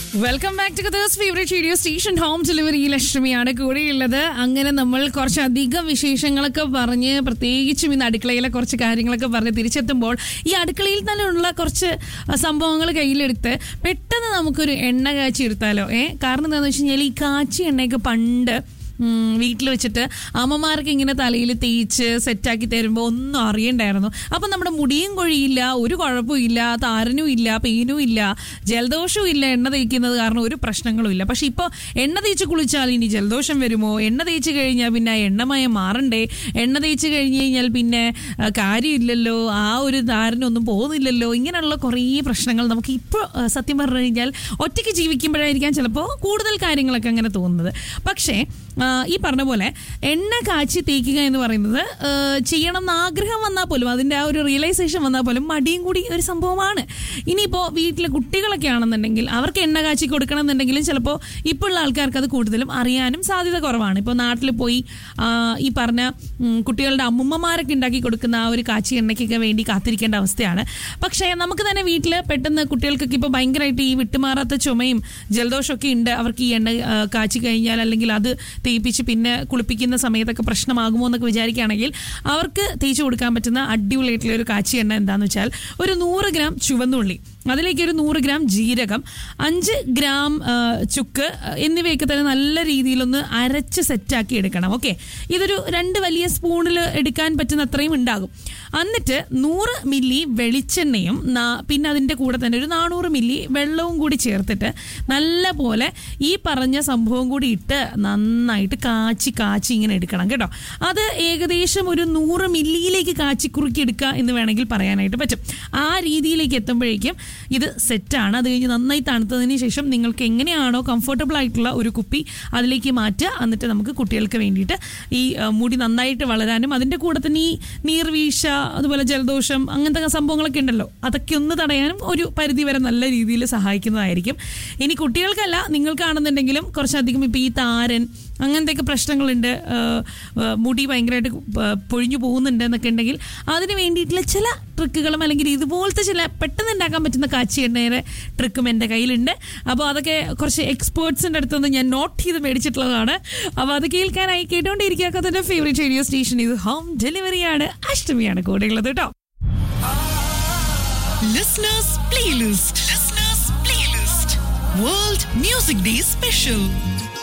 Welcome back to കഥേഴ്സ് favourite radio station home delivery ലക്ഷ്മിയാണ് കൂടെയുള്ളത് അങ്ങനെ നമ്മൾ കുറച്ചധികം വിശേഷങ്ങളൊക്കെ പറഞ്ഞ് പ്രത്യേകിച്ചും ഇന്ന് അടുക്കളയിലെ കുറച്ച് കാര്യങ്ങളൊക്കെ പറഞ്ഞ് തിരിച്ചെത്തുമ്പോൾ ഈ അടുക്കളയിൽ തന്നെ ഉള്ള കുറച്ച് സംഭവങ്ങൾ കയ്യിലെടുത്ത് പെട്ടെന്ന് നമുക്കൊരു എണ്ണ കാച്ചി എടുത്താലോ ഏ കാരണം എന്താണെന്ന് വെച്ച് കഴിഞ്ഞാൽ ഈ കാച്ചി എണ്ണയൊക്കെ പണ്ട് വീട്ടിൽ വെച്ചിട്ട് അമ്മമാർക്ക് ഇങ്ങനെ തലയിൽ തേച്ച് സെറ്റാക്കി തരുമ്പോൾ ഒന്നും അറിയണ്ടായിരുന്നു അപ്പം നമ്മുടെ മുടിയും കൊഴിയില്ല ഒരു കുഴപ്പവും ഇല്ല താരനും ഇല്ല പെയിനും ഇല്ല ജലദോഷവും ഇല്ല എണ്ണ തേക്കുന്നത് കാരണം ഒരു പ്രശ്നങ്ങളും ഇല്ല പക്ഷെ ഇപ്പോൾ എണ്ണ തേച്ച് കുളിച്ചാൽ ഇനി ജലദോഷം വരുമോ എണ്ണ തേച്ച് കഴിഞ്ഞാൽ പിന്നെ ആ എണ്ണമയം മാറണ്ടേ എണ്ണ തേച്ച് കഴിഞ്ഞ് കഴിഞ്ഞാൽ പിന്നെ ആ, കാര്യമില്ലല്ലോ ആ ഒരു താരനൊന്നും പോകുന്നില്ലല്ലോ ഇങ്ങനെയുള്ള കുറേ പ്രശ്നങ്ങൾ നമുക്ക് ഇപ്പോൾ സത്യം പറഞ്ഞു കഴിഞ്ഞാൽ ഒറ്റയ്ക്ക് ജീവിക്കുമ്പോഴായിരിക്കാം ചിലപ്പോൾ കൂടുതൽ കാര്യങ്ങളൊക്കെ അങ്ങനെ തോന്നുന്നത് പക്ഷേ ആ, ഈ പറഞ്ഞ പോലെ എണ്ണ കാച്ചി തേക്കുക എന്ന് പറയുന്നത് ആ, ചെയ്യണം എന്ന് ആഗ്രഹം വന്നാൽ പോലും അതിൻ്റെ ആ ഒരു റിയലൈസേഷൻ വന്നാൽ പോലും മടിയും കൂടി ഒരു സംഭവമാണ് ഇനിയിപ്പോൾ വീട്ടിലെ കുട്ടികളൊക്കെ ആണെന്നുണ്ടെങ്കിൽ അവർക്ക് എണ്ണ കാച്ചി കൊടുക്കണം എന്നുണ്ടെങ്കിലും ചിലപ്പോൾ ഇപ്പോൾ ഉള്ള ആൾക്കാർക്ക് അത് കൂടുതലും അറിയാനും സാധ്യത കുറവാണ് ഇപ്പോൾ നാട്ടിൽ പോയി ആ, ഈ പറഞ്ഞ ഉം, കുട്ടികളുടെ അമ്മുമ്മമാരൊക്കെ ഉണ്ടാക്കി കൊടുക്കുന്ന ആ ഒരു കാച്ചി എണ്ണയ്ക്കൊക്കെ വേണ്ടി കാത്തിരിക്കേണ്ട അവസ്ഥയാണ് പക്ഷേ നമുക്ക് തന്നെ വീട്ടിൽ പെട്ടെന്ന് കുട്ടികൾക്കൊക്കെ ഇപ്പോൾ ഭയങ്കരമായിട്ട് ഈ വിട്ടുമാറാത്ത ചുമയും ജലദോഷമൊക്കെ ഉണ്ട് അവർക്ക് ഈ എണ്ണ ആ, കാച്ചി കഴിഞ്ഞാൽ അല്ലെങ്കിൽ അത് തേപ്പിച്ച് പിന്നെ കുളിപ്പിക്കുന്ന സമയത്തൊക്കെ പ്രശ്നമാകുമോ എന്നൊക്കെ വിചാരിക്കുകയാണെങ്കിൽ അവർക്ക് തേച്ച് കൊടുക്കാൻ പറ്റുന്ന അടിപൊളിയായിട്ടുള്ള ഒരു കാച്ചി എണ്ണ എന്താണെന്ന് വെച്ചാൽ ഒരു നൂറ് ഗ്രാം ചുവന്നുള്ളി അതിലേക്ക് ഒരു നൂറ് ഗ്രാം ജീരകം അഞ്ച് ഗ്രാം ആ, ചുക്ക് എന്നിവയൊക്കെ തന്നെ നല്ല രീതിയിലൊന്ന് അരച്ച് സെറ്റാക്കി എടുക്കണം ഓക്കെ ഇതൊരു രണ്ട് വലിയ സ്പൂണിൽ എടുക്കാൻ പറ്റുന്ന അത്രയും ഉണ്ടാകും എന്നിട്ട് നൂറ് മില്ലി വെളിച്ചെണ്ണയും നാ- പിന്നെ അതിൻ്റെ കൂടെ തന്നെ ഒരു നാനൂറ് മില്ലി വെള്ളവും കൂടി ചേർത്തിട്ട് നല്ല പോലെ ഈ പറഞ്ഞ സംഭവം കൂടി ഇട്ട് നന്നായിട്ട് കാച്ചി കാച്ചി ഇങ്ങനെ എടുക്കണം കേട്ടോ അത് ഏകദേശം ഒരു നൂറ് മില്ലിയിലേക്ക് കാച്ചി കുറുക്കി എടുക്കുക എന്ന് വേണമെങ്കിൽ പറയാനായിട്ട് പറ്റും ആ രീതിയിലേക്ക് എത്തുമ്പോഴേക്കും ഇത് സെറ്റാണ് അത് കഴിഞ്ഞ് നന്നായി തണുത്തതിന് ശേഷം നിങ്ങൾക്ക് എങ്ങനെയാണോ കംഫർട്ടബിൾ ആയിട്ടുള്ള ഒരു കുപ്പി അതിലേക്ക് മാറ്റുക എന്നിട്ട് നമുക്ക് കുട്ടികൾക്ക് വേണ്ടിയിട്ട് ഈ ആ, മുടി നന്നായിട്ട് വളരാനും അതിൻ്റെ കൂടെ തന്നെ ഈ നീർവീഴ്ച അതുപോലെ ജലദോഷം അങ്ങനത്തെ സംഭവങ്ങളൊക്കെ ഉണ്ടല്ലോ അതൊക്കെ ഒന്ന് തടയാനും ഒരു പരിധി വരെ നല്ല രീതിയിൽ സഹായിക്കുന്നതായിരിക്കും ഇനി കുട്ടികൾക്കല്ല നിങ്ങൾക്കാണെന്നുണ്ടെങ്കിലും കുറച്ചധികം ഇപ്പോൾ ഈ താരൻ അങ്ങനത്തെയൊക്കെ പ്രശ്നങ്ങളുണ്ട് ആ, ആ, മുടി ഭയങ്കരമായിട്ട് പ- പൊഴിഞ്ഞു പോകുന്നുണ്ട് എന്നൊക്കെ ഉണ്ടെങ്കിൽ അതിന് വേണ്ടിയിട്ടുള്ള ചില ട്രിക്കുകളും അല്ലെങ്കിൽ ഇതുപോലത്തെ ചില പെട്ടെന്ന് ഉണ്ടാക്കാൻ പറ്റുന്ന കാച്ചി എണ്ണയുടെ ട്രിക്കും എൻ്റെ കയ്യിലുണ്ട് അപ്പോൾ അതൊക്കെ കുറച്ച് എക്സ്പേർട്സിൻ്റെ അടുത്തുനിന്ന് ഞാൻ നോട്ട് ചെയ്ത് മേടിച്ചിട്ടുള്ളതാണ് അപ്പോൾ അത് കേൾക്കാനായി കേട്ടുകൊണ്ടിരിക്കുക അതിൻ്റെ ഫേവറേറ്റ് റേഡിയോ സ്റ്റേഷൻ ഇത് ഹോം ഡെലിവറിയാണ് അഷ്ടമിയാണ് കൂടെയുള്ളത് കേട്ടോ Listeners Playlist. Listeners Playlist. World Music Day Special.